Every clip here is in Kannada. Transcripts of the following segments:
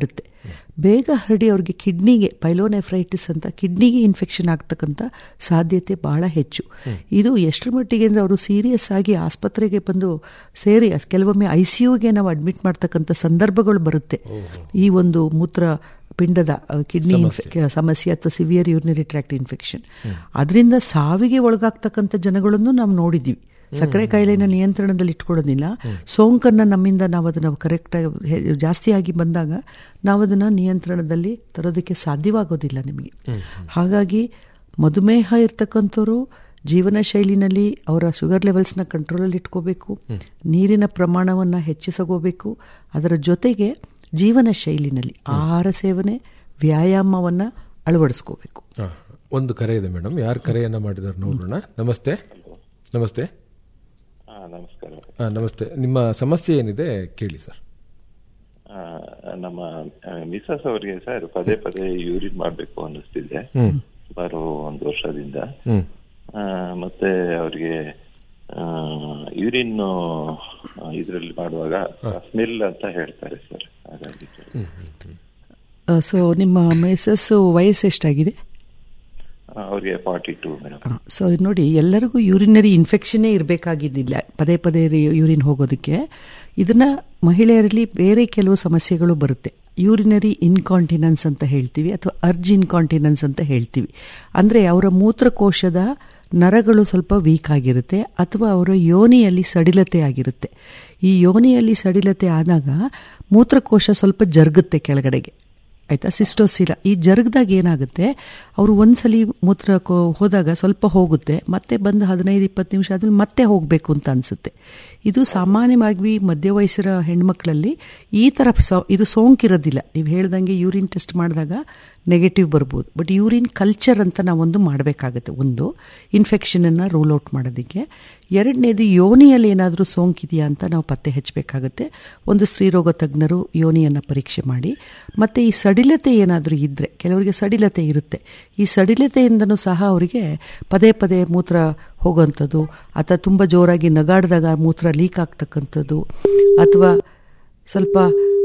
ಇರುತ್ತೆ ಬೇಗ ಹರಡಿ ಅವ್ರಿಗೆ ಕಿಡ್ನಿಗೆ ಪೈಲೋನೆಫ್ರೈಟಿಸ್ ಅಂತ ಕಿಡ್ನಿಗೆ ಇನ್ಫೆಕ್ಷನ್ ಆಗ್ತಕ್ಕಂಥ ಸಾಧ್ಯತೆ ಬಹಳ ಹೆಚ್ಚು ಇದು ಎಷ್ಟರ ಮಟ್ಟಿಗೆ ಅಂದರೆ ಅವರು ಸೀರಿಯಸ್ ಆಗಿ ಆಸ್ಪತ್ರೆಗೆ ಬಂದು ಸೇರಿ ಕೆಲವೊಮ್ಮೆ ಐ ಸಿ ಯುಗೆ ನಾವು ಅಡ್ಮಿಟ್ ಮಾಡ್ತಕ್ಕಂಥ ಸಂದರ್ಭಗಳು ಬರುತ್ತೆ ಈ ಒಂದು ಮೂತ್ರ ಪಿಂಡದ ಕಿಡ್ನಿ ಸಮಸ್ಯೆ ಅಥವಾ ಸಿವಿಯರ್ ಯೂರಿನರಿ ಟ್ರ್ಯಾಕ್ಟ್ ಇನ್ಫೆಕ್ಷನ್ ಅದರಿಂದ ಸಾವಿಗೆ ಒಳಗಾಗ್ತಕ್ಕಂಥ ಜನಗಳನ್ನು ನಾವು ನೋಡಿದ್ದೀವಿ ಸಕ್ಕರೆ ಕಾಯಿಲೆನ ನಿಯಂತ್ರಣದಲ್ಲಿ ಇಟ್ಕೊಳ್ಳೋದಿಲ್ಲ ಸೋಂಕನ್ನು ನಮ್ಮಿಂದ ನಾವು ಅದನ್ನು ಕರೆಕ್ಟಾಗಿ ಜಾಸ್ತಿಯಾಗಿ ಬಂದಾಗ ನಾವು ಅದನ್ನು ನಿಯಂತ್ರಣದಲ್ಲಿ ತರೋದಕ್ಕೆ ಸಾಧ್ಯವಾಗೋದಿಲ್ಲ ನಿಮಗೆ ಹಾಗಾಗಿ ಮಧುಮೇಹ ಇರ್ತಕ್ಕಂಥವ್ರು ಜೀವನ ಶೈಲಿನಲ್ಲಿ ಅವರ ಶುಗರ್ ಲೆವೆಲ್ಸ್ನ ಕಂಟ್ರೋಲಲ್ಲಿ ಇಟ್ಕೋಬೇಕು ನೀರಿನ ಪ್ರಮಾಣವನ್ನು ಹೆಚ್ಚಿಸಗೋಬೇಕು ಅದರ ಜೊತೆಗೆ ಜೀವನ ಶೈಲಿನಲ್ಲಿ ಆಹಾರ ಸೇವನೆ ವ್ಯಾಯಾಮವನ್ನು ಅಳವಡಿಸ್ಕೋಬೇಕು ಒಂದು ಕರೆ ಇದೆ ಮೇಡಮ್ ಯಾರು ಕರೆಯನ್ನ ಮಾಡಿದಾರೆ ನೋಡೋಣ ನಮಸ್ತೆ ನಮಸ್ತೆ ನಮಸ್ಕಾರ ಆ, ನಮಸ್ತೆ ನಿಮ್ಮ ಸಮಸ್ಯೆ ಏನಿದೆ ಕೇಳಿ ಸರ್ ಆ, ನಮ್ಮ ಮಿಸಸ್ ಅವರಿಗೆ ಸರ್ ಪದೇ ಪದೇ ಯೂರಿನ್ ಮಾಡಬೇಕು ಅನ್ನಿಸ್ತಿದೆ ಹ್ಮ್ ಸುಮಾರು ಒಂದು ವರ್ಷದಿಂದ ಹ್ಮ್ ಆ, ಮತ್ತೆ ಅವರಿಗೆ ಯೂರಿನ್ ಇದರಲ್ಲಿ ಮಾಡುವಾಗ ಸ್ಮೆಲ್ ಅಂತ ಹೇಳ್ತಾರೆ ಸರ್ ಹಾಗಾಗಿ ಸೊ ನಿಮ್ಮ ಮೆಸಸ್ ವಯಸ್ಸು ಎಷ್ಟಾಗಿದೆ ಅವ್ರಿಗೆ ಫಾರ್ಟಿ ಟೂ ಮೇಡಮ್ ಸೊ ನೋಡಿ ಎಲ್ಲರಿಗೂ ಯೂರಿನರಿ ಇನ್ಫೆಕ್ಷನ್ನೇ ಇರಬೇಕಾಗಿದ್ದಿಲ್ಲ ಪದೇ ಪದೇ ಯೂರಿನ್ ಹೋಗೋದಕ್ಕೆ ಇದನ್ನ ಮಹಿಳೆಯರಲ್ಲಿ ಬೇರೆ ಕೆಲವು ಸಮಸ್ಯೆಗಳು ಬರುತ್ತೆ ಯೂರಿನರಿ ಇನ್ಕಾಂಟಿನೆನ್ಸ್ ಅಂತ ಹೇಳ್ತೀವಿ ಅಥವಾ ಅರ್ಜ್ ಇನ್ಕಾಂಟಿನೆನ್ಸ್ ಅಂತ ಹೇಳ್ತೀವಿ ಅಂದರೆ ಅವರ ಮೂತ್ರಕೋಶದ ನರಗಳು ಸ್ವಲ್ಪ ವೀಕ್ ಆಗಿರುತ್ತೆ ಅಥವಾ ಅವರ ಯೋನಿಯಲ್ಲಿ ಸಡಿಲತೆ ಆಗಿರುತ್ತೆ ಈ ಯೋನಿಯಲ್ಲಿ ಸಡಿಲತೆ ಆದಾಗ ಮೂತ್ರಕೋಶ ಸ್ವಲ್ಪ ಜರುಗುತ್ತೆ ಕೆಳಗಡೆಗೆ ಆಯ್ತಾ ಸಿಸ್ಟೋಸಿಲ ಈ ಜರುಗ್ದಾಗ ಏನಾಗುತ್ತೆ ಅವರು ಒಂದ್ಸಲಿ ಮೂತ್ರ ಕೋ- ಹೋದಾಗ ಸ್ವಲ್ಪ ಹೋಗುತ್ತೆ ಮತ್ತೆ ಬಂದು ಹದಿನೈದು ಇಪ್ಪತ್ತು ನಿಮಿಷ ಆದ್ಮೇಲೆ ಮತ್ತೆ ಹೋಗಬೇಕು ಅಂತ ಅನಿಸುತ್ತೆ ಇದು ಸಾಮಾನ್ಯವಾಗಿ ಮಧ್ಯ ವಯಸ್ಸಿನ ಹೆಣ್ಮಕ್ಳಲ್ಲಿ ಈ ಥರ ಸೋ- ಇದು ಸೋಂಕಿರೋದಿಲ್ಲ ನೀವು ಹೇಳ್ದಂಗೆ ಯೂರಿನ್ ಟೆಸ್ಟ್ ಮಾಡಿದಾಗ ನೆಗೆಟಿವ್ ಬರ್ಬೋದು ಬಟ್ ಯೂರಿನ್ ಕಲ್ಚರ್ ಅಂತ ನಾವೊಂದು ಮಾಡಬೇಕಾಗುತ್ತೆ ಒಂದು ಇನ್ಫೆಕ್ಷನನ್ನು ರೂಲ್ ಔಟ್ ಮಾಡೋದಕ್ಕೆ ಎರಡನೇದು ಯೋನಿಯಲ್ಲಿ ಏನಾದರೂ ಸೋಂಕಿದೆಯಾ ಅಂತ ನಾವು ಪತ್ತೆ ಹಚ್ಚಬೇಕಾಗುತ್ತೆ ಒಂದು ಸ್ತ್ರೀರೋಗ ತಜ್ಞರು ಯೋನಿಯನ್ನು ಪರೀಕ್ಷೆ ಮಾಡಿ ಮತ್ತು ಈ ಸಡಿಲತೆ ಏನಾದರೂ ಇದ್ದರೆ ಕೆಲವರಿಗೆ ಸಡಿಲತೆ ಇರುತ್ತೆ ಈ ಸಡಿಲತೆಯಿಂದನೂ ಸಹ ಅವರಿಗೆ ಪದೇ ಪದೇ ಮೂತ್ರ ಹೋಗುವಂಥದ್ದು ಅಥವಾ ತುಂಬ ಜೋರಾಗಿ ನಗಾಡಿದಾಗ ಮೂತ್ರ ಲೀಕ್ ಆಗ್ತಕ್ಕಂಥದ್ದು ಅಥವಾ ಸ್ವಲ್ಪ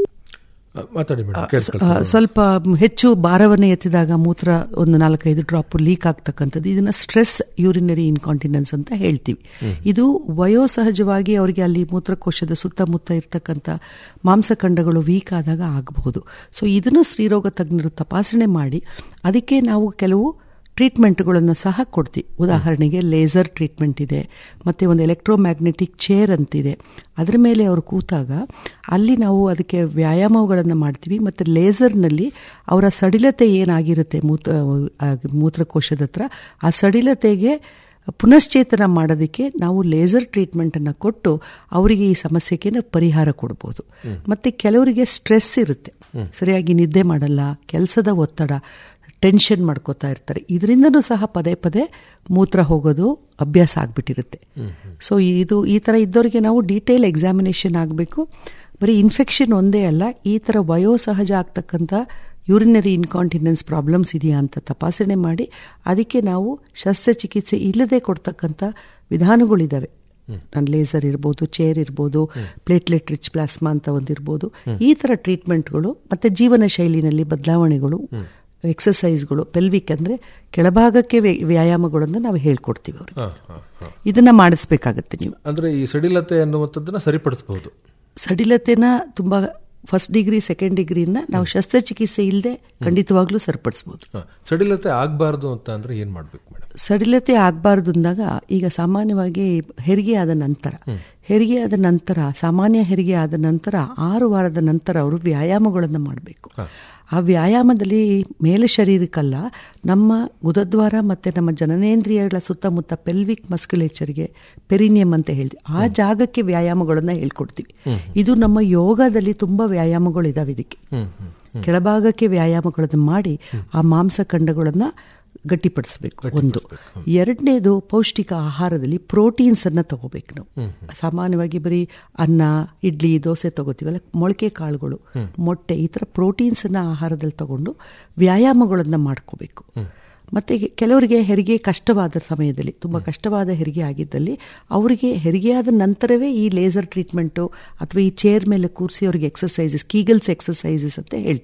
ಆ, ಮಾತಾಡಿ ಮೇಡಮ್ ಆ, ಕೇಳಿಸ್ಕೊಳ್ತೀನಿ ಸ್ವಲ್ಪ ಹೆಚ್ಚು ಭಾರವನ್ನು ಎತ್ತಿದಾಗ ಮೂತ್ರ ಒಂದು ನಾಲ್ಕೈದು ಡ್ರಾಪ್ ಲೀಕ್ ಆಗ್ತಕ್ಕಂಥದ್ದು ಇದನ್ನ ಸ್ಟ್ರೆಸ್ ಯೂರಿನರಿ ಇನ್ಕಾಂಟಿನೆನ್ಸ್ ಅಂತ ಹೇಳ್ತೀವಿ ಇದು ವಯೋಸಹಜವಾಗಿ ಅವರಿಗೆ ಅಲ್ಲಿ ಮೂತ್ರಕೋಶದ ಸುತ್ತಮುತ್ತ ಇರ್ತಕ್ಕಂಥ ಮಾಂಸಖಂಡಗಳು ವೀಕ್ ಆದಾಗ ಆಗಬಹುದು ಸೊ ಇದನ್ನು ಸ್ತ್ರೀರೋಗ ತಜ್ಞರು ತಪಾಸಣೆ ಮಾಡಿ ಅದಕ್ಕೆ ನಾವು ಕೆಲವು ಟ್ರೀಟ್ಮೆಂಟ್ಗಳನ್ನು ಸಹ ಕೊಡ್ತೀವಿ ಉದಾಹರಣೆಗೆ ಲೇಸರ್ ಟ್ರೀಟ್ಮೆಂಟ್ ಇದೆ ಮತ್ತು ಒಂದು ಎಲೆಕ್ಟ್ರೋಮ್ಯಾಗ್ನೆಟಿಕ್ ಚೇರ್ ಅಂತಿದೆ ಅದರ ಮೇಲೆ ಅವರು ಕೂತಾಗ ಅಲ್ಲಿ ನಾವು ಅದಕ್ಕೆ ವ್ಯಾಯಾಮಗಳನ್ನು ಮಾಡ್ತೀವಿ ಮತ್ತು ಲೇಸರ್ನಲ್ಲಿ ಅವರ ಸಡಿಲತೆ ಏನಾಗಿರುತ್ತೆ ಮೂತ್ರ ಆ ಮೂತ್ರಕೋಶದ ಹತ್ರ ಆ ಸಡಿಲತೆಗೆ ಪುನಶ್ಚೇತನ ಮಾಡೋದಕ್ಕೆ ನಾವು ಲೇಸರ್ ಟ್ರೀಟ್ಮೆಂಟನ್ನು ಕೊಟ್ಟು ಅವರಿಗೆ ಈ ಸಮಸ್ಯೆಗೆ ನಾವು ಪರಿಹಾರ ಕೊಡ್ಬೋದು ಮತ್ತು ಕೆಲವರಿಗೆ ಸ್ಟ್ರೆಸ್ ಇರುತ್ತೆ ಸರಿಯಾಗಿ ನಿದ್ದೆ ಮಾಡಲ್ಲ ಕೆಲಸದ ಒತ್ತಡ ಟೆನ್ಷನ್ ಮಾಡ್ಕೋತಾ ಇರ್ತಾರೆ ಇದರಿಂದನೂ ಸಹ ಪದೇ ಪದೇ ಮೂತ್ರ ಹೋಗೋದು ಅಭ್ಯಾಸ ಆಗಿಬಿಟ್ಟಿರುತ್ತೆ ಸೊ ಇದು ಈ ಥರ ಇದ್ದವರಿಗೆ ನಾವು ಡೀಟೇಲ್ ಎಕ್ಸಾಮಿನೇಷನ್ ಆಗಬೇಕು ಬರೀ ಇನ್ಫೆಕ್ಷನ್ ಒಂದೇ ಅಲ್ಲ ಈ ಥರ ವಯೋಸಹಜ ಆಗ್ತಕ್ಕಂಥ ಯೂರಿನರಿ ಇನ್ಕಾಂಟಿನೆನ್ಸ್ ಪ್ರಾಬ್ಲಮ್ಸ್ ಇದೆಯಾ ಅಂತ ತಪಾಸಣೆ ಮಾಡಿ ಅದಕ್ಕೆ ನಾವು ಶಸ್ತ್ರಚಿಕಿತ್ಸೆ ಇಲ್ಲದೆ ಕೊಡ್ತಕ್ಕಂಥ ವಿಧಾನಗಳಿದ್ದಾವೆ ನಾನು ಲೇಸರ್ ಇರ್ಬೋದು ಚೇರ್ ಇರ್ಬೋದು ಪ್ಲೇಟ್ಲೆಟ್ ರಿಚ್ ಪ್ಲಾಸ್ಮಾ ಅಂತ ಒಂದಿರ್ಬೋದು ಈ ಥರ ಟ್ರೀಟ್ಮೆಂಟ್ಗಳು ಮತ್ತು ಜೀವನ ಶೈಲಿನಲ್ಲಿ ಬದಲಾವಣೆಗಳು ಎಕ್ಸಸೈಸ್ಗಳು ಪೆಲ್ವಿಕ್ ಅಂದರೆ ಕೆಳಭಾಗಕ್ಕೆ ವ್ಯ- ವ್ಯಾಯಾಮಗಳನ್ನು ನಾವು ಹೇಳ್ಕೊಡ್ತೀವಿ ಅವ್ರಿಗೆ ಹಾ, ಹಾ, ಹಾ. ಇದನ್ನ ಮಾಡಿಸ್ಬೇಕಾಗತ್ತೆ ನೀವು ಅಂದ್ರೆ ಈ ಸಡಿಲತೆ ಅನ್ನುವಂಥದ್ದನ್ನ ಸರಿಪಡಿಸಬಹುದು ಸಡಿಲತೆನ ತುಂಬ ಫಸ್ಟ್ ಡಿಗ್ರಿ ಸೆಕೆಂಡ್ ಡಿಗ್ರಿನ ನಾವು ಶಸ್ತ್ರಚಿಕಿತ್ಸೆ ಇಲ್ಲದೆ ಖಂಡಿತವಾಗ್ಲೂ ಸರಿಪಡಿಸ್ಬೋದು ಸಡಿಲತೆ ಆಗಬಾರ್ದು ಅಂತ ಅಂದ್ರೆ ಏನ್ ಮಾಡ್ಬೇಕು ಮೇಡಮ್ ಸಡಿಲತೆ ಆಗಬಾರ್ದು ಅಂದಾಗ ಈಗ ಸಾಮಾನ್ಯವಾಗಿ ಹೆರಿಗೆ ಆದ ನಂತರ ಹೆರಿಗೆ ಆದ ನಂತರ ಸಾಮಾನ್ಯ ಹೆರಿಗೆ ಆದ ನಂತರ ಆರು ವಾರದ ನಂತರ ಅವರು ವ್ಯಾಯಾಮಗಳನ್ನು ಮಾಡಬೇಕು ಆ ವ್ಯಾಯಾಮದಲ್ಲಿ ಮೇಲೆ ಶರೀರಕ್ಕಲ್ಲ ನಮ್ಮ ಗುದದ್ವಾರ ಮತ್ತು ನಮ್ಮ ಜನನೇಂದ್ರಿಯಗಳ ಸುತ್ತಮುತ್ತ ಪೆಲ್ವಿಕ್ ಮಸ್ಕ್ಯುಲೇಚರ್ಗೆ ಪೆರಿನಿಯಂ ಅಂತ ಹೇಳ್ತೀವಿ ಆ ಜಾಗಕ್ಕೆ ವ್ಯಾಯಾಮಗಳನ್ನು ಹೇಳ್ಕೊಡ್ತೀವಿ ಇದು ನಮ್ಮ ಯೋಗದಲ್ಲಿ ತುಂಬ ವ್ಯಾಯಾಮಗಳು ಇದಾವೆ ಇದಕ್ಕೆ ಕೆಳಭಾಗಕ್ಕೆ ವ್ಯಾಯಾಮಗಳನ್ನು ಮಾಡಿ ಆ ಮಾಂಸಖಂಡಗಳನ್ನು ಗಟ್ಟಿಪಡಿಸ್ಬೇಕು ಒಂದು ಎರಡನೇದು ಪೌಷ್ಟಿಕ ಆಹಾರದಲ್ಲಿ ಪ್ರೋಟೀನ್ಸ್ ಅನ್ನ ತಗೋಬೇಕು ನಾವು ಸಾಮಾನ್ಯವಾಗಿ ಬರೀ ಅನ್ನ ಇಡ್ಲಿ ದೋಸೆ ತಗೋತೀವಲ್ಲ ಮೊಳಕೆ ಕಾಳುಗಳು ಮೊಟ್ಟೆ ಈ ಥರ ಪ್ರೋಟೀನ್ಸ್ ಅನ್ನ ಆಹಾರದಲ್ಲಿ ತಗೊಂಡು ವ್ಯಾಯಾಮಗಳನ್ನು ಮಾಡ್ಕೋಬೇಕು ಮತ್ತೆ ಕೆಲವರಿಗೆ ಹೆರಿಗೆ ಕಷ್ಟವಾದ ಸಮಯದಲ್ಲಿ ತುಂಬ ಕಷ್ಟವಾದ ಹೆರಿಗೆ ಆಗಿದ್ದಲ್ಲಿ ಅವರಿಗೆ ಹೆರಿಗೆಯಾದ ನಂತರವೇ ಈ ಲೇಸರ್ ಟ್ರೀಟ್ಮೆಂಟು ಅಥವಾ ಈ ಚೇರ್ ಮೇಲೆ ಕೂರಿಸಿ ಅವರಿಗೆ ಎಕ್ಸಸೈಸಸ್ ಕೀಗಲ್ಸ್ ಎಕ್ಸಸೈಸಸ್ ಅಂತ ಹೇಳ್ತೀವಿ